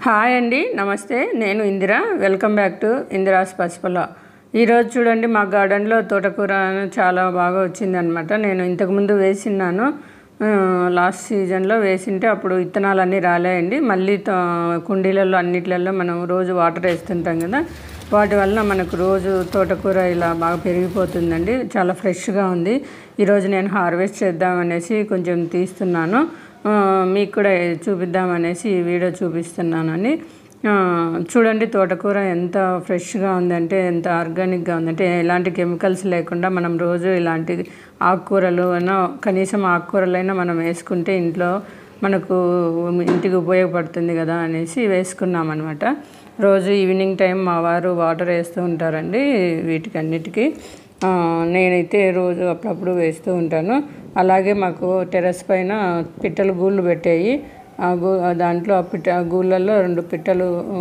hi అండి నమస్తే నేను Indira welcome back to Indira's పసిపల్ల ఈరోజు చూడండి మా గార్డెన్లో తోటకూర చాలా బాగా వచ్చిందనమాట నేను ఇంతకుముందు వేసిన్నాను ఆ, లాస్ట్ సీజన్లో వేసింటే అప్పుడు విత్తనాలన్నీ రాలేయండి మళ్ళీ తో- కుండీలలో అన్నిట్లలో మనం రోజు వాటర్ వేస్తుంటాం కదా వాటి వలన మనకు రోజు తోటకూర ఇలా బాగా పెరిగిపోతుందండి చాలా ఫ్రెష్గా ఉంది ఈరోజు నేను హార్వెస్ట్ చేద్దామనేసి కొంచెం తీస్తున్నాను ఆ, మీకు కూడా చూపిద్దామనేసి ఈ వీడియో చూపిస్తున్నానని ఆ, చూడండి తోటకూర ఎంత ఫ్రెష్గా ఉందంటే ఎంత ఆర్గానిక్గా ఉందంటే ఎలాంటి కెమికల్స్ లేకుండా మనం రోజు ఇలాంటి ఆకుకూరలు అయినా కనీసం ఆకుకూరలైనా మనం వేసుకుంటే ఇంట్లో మనకు ఇంటికి ఉపయోగపడుతుంది కదా అనేసి వేసుకున్నాం అనమాట రోజు ఈవినింగ్ టైం మా వారు వాటర్ వేస్తూ ఉంటారండి వీటికి అన్నిటికీ ఆ, నేనైతే రోజు అప్పుడప్పుడు వేస్తూ ఉంటాను అలాగే మాకు టెర్రస్ పైన పిట్టలు గూళ్ళు పెట్టాయి ఆ గూ ఆ దాంట్లో ఆ పిట్ట ఆ గూళ్ళల్లో రెండు పిట్టలు ఆ,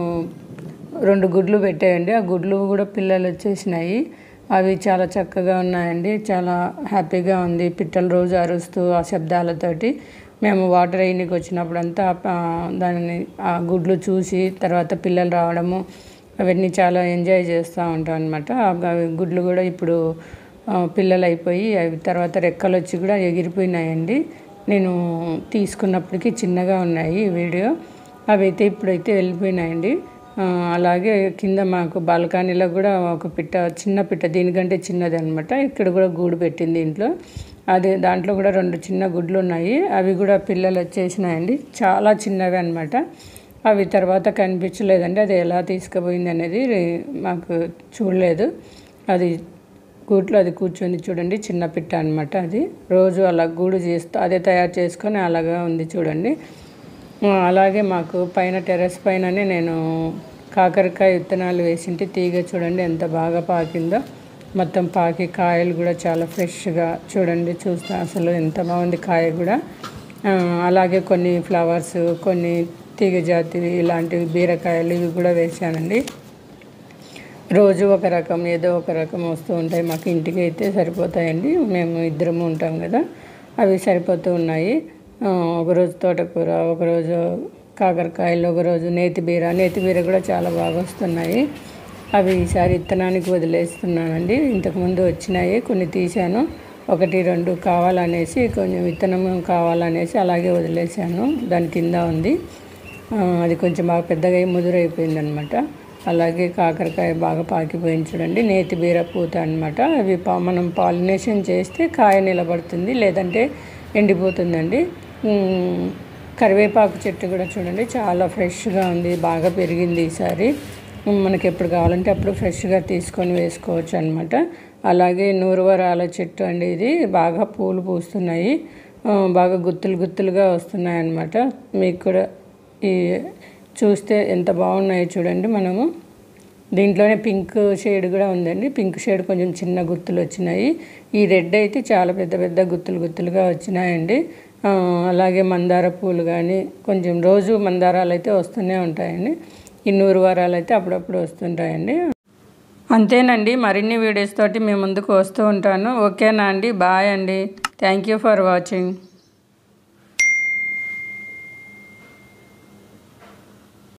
రెండు గుడ్లు పెట్టాయండి ఆ గుడ్లు కూడా పిల్లలు వచ్చేసినాయి అవి చాలా చక్కగా ఉన్నాయండి చాలా హ్యాపీగా ఉంది పిట్టలు రోజు అరుస్తూ ఆ శబ్దాలతోటి మేము వాటర్ వేయనికి వచ్చినప్పుడంతా ఆ, దానిని ఆ గుడ్లు చూసి తర్వాత పిల్లలు రావడము అవన్నీ చాలా ఎంజాయ్ చేస్తూ ఉంటాం అనమాట అవి గుడ్లు కూడా ఇప్పుడు ఆ, పిల్లలు అయిపోయి అవి తర్వాత రెక్కలు వచ్చి కూడా ఎగిరిపోయినాయండి నేను తీసుకున్నప్పటికీ చిన్నగా ఉన్నాయి ఈ వీడియో అవి అయితే ఇప్పుడైతే వెళ్ళిపోయినాయండి ఆ, అలాగే కింద మాకు బాల్కనీలో కూడా ఒక పిట్ట చిన్న పిట్ట దీనికంటే చిన్నది అనమాట ఇక్కడ కూడా గూడు పెట్టింది ఇంట్లో అది దాంట్లో కూడా రెండు చిన్న గుడ్లు ఉన్నాయి అవి కూడా పిల్లలు వచ్చేసినాయండి చాలా చిన్నవి అనమాట అవి తర్వాత కనిపించలేదండి అది ఎలా తీసుకుపోయింది అనేది మాకు చూడలేదు అది గూట్లో అది కూర్చొని చూడండి చిన్న పిట్ట అనమాట అది రోజు అలా గూడు చేస్తూ అదే తయారు చేసుకొని అలాగా ఉంది చూడండి ఆ, అలాగే మాకు పైన టెర్రస్ పైననే నేను కాకరకాయ విత్తనాలు వేసింటే తీగ చూడండి ఎంత బాగా పాకిందో మొత్తం పాకి కాయలు కూడా చాలా ఫ్రెష్గా చూడండి చూస్తే అసలు ఎంత బాగుంది కాయ కూడా ఆ, అలాగే కొన్ని ఫ్లవర్స్ కొన్ని తీగ జాతివి ఇలాంటివి బీరకాయలు ఇవి కూడా వేసానండి రోజు ఒక రకం ఏదో ఒక రకం వస్తూ ఉంటాయి మాకు ఇంటికి అయితే సరిపోతాయండి మేము ఇద్దరము ఉంటాం కదా అవి సరిపోతూ ఉన్నాయి ఆ, ఒకరోజు తోటకూర ఒకరోజు కాకరకాయలు ఒకరోజు నేతి బీర నేతి బీర కూడా చాలా బాగా వస్తున్నాయి అవి ఈసారి విత్తనానికి వదిలేస్తున్నానండి ఇంతకుముందు వచ్చినాయి కొన్ని తీశాను ఒకటి రెండు కావాలనేసి కొంచెం విత్తనం కావాలనేసి అలాగే వదిలేశాను దాని కింద ఉంది ఆ, అది కొంచెం బాగా పెద్దగా అయి ముదురైపోయింది అనమాట అలాగే కాకరకాయ బాగా పాకిపోయింది చూడండి నేతి బీర పూత అనమాట అవి పా మనం పాలినేషన్ చేస్తే కాయ నిలబడుతుంది లేదంటే ఎండిపోతుందండి ఉమ్, కరివేపాకు చెట్టు కూడా చూడండి చాలా ఫ్రెష్గా ఉంది బాగా పెరిగింది ఈసారి ఉమ్, మనకి ఎప్పుడు కావాలంటే అప్పుడు ఫ్రెష్గా తీసుకొని వేసుకోవచ్చు అనమాట అలాగే నూరువరాల చెట్టు అండి ఇది బాగా పూలు పూస్తున్నాయి ఆ, బాగా గుత్తులు గుత్తులుగా వస్తున్నాయి అన్నమాట మీకు కూడా ఈ చూస్తే ఎంత బాగున్నాయో చూడండి మనము దీంట్లోనే పింక్ షేడ్ కూడా ఉందండి పింక్ షేడ్ కొంచెం చిన్న గుత్తులు వచ్చినాయి ఈ రెడ్ అయితే చాలా పెద్ద పెద్ద గుత్తులు గుత్తులుగా వచ్చినాయండి ఆ, అలాగే మందార పూలు కానీ కొంచెం రోజు మందారాలు అయితే వస్తూనే ఉంటాయండి ఈ నూరు వారాలు అయితే అప్పుడప్పుడు వస్తుంటాయండి అంతేనండి మరిన్ని వీడియోస్ తోటి మీ ముందుకు వస్తూ ఉంటాను ఓకేనా అండి బాయ్ అండి థ్యాంక్ యూ ఫర్ వాచింగ్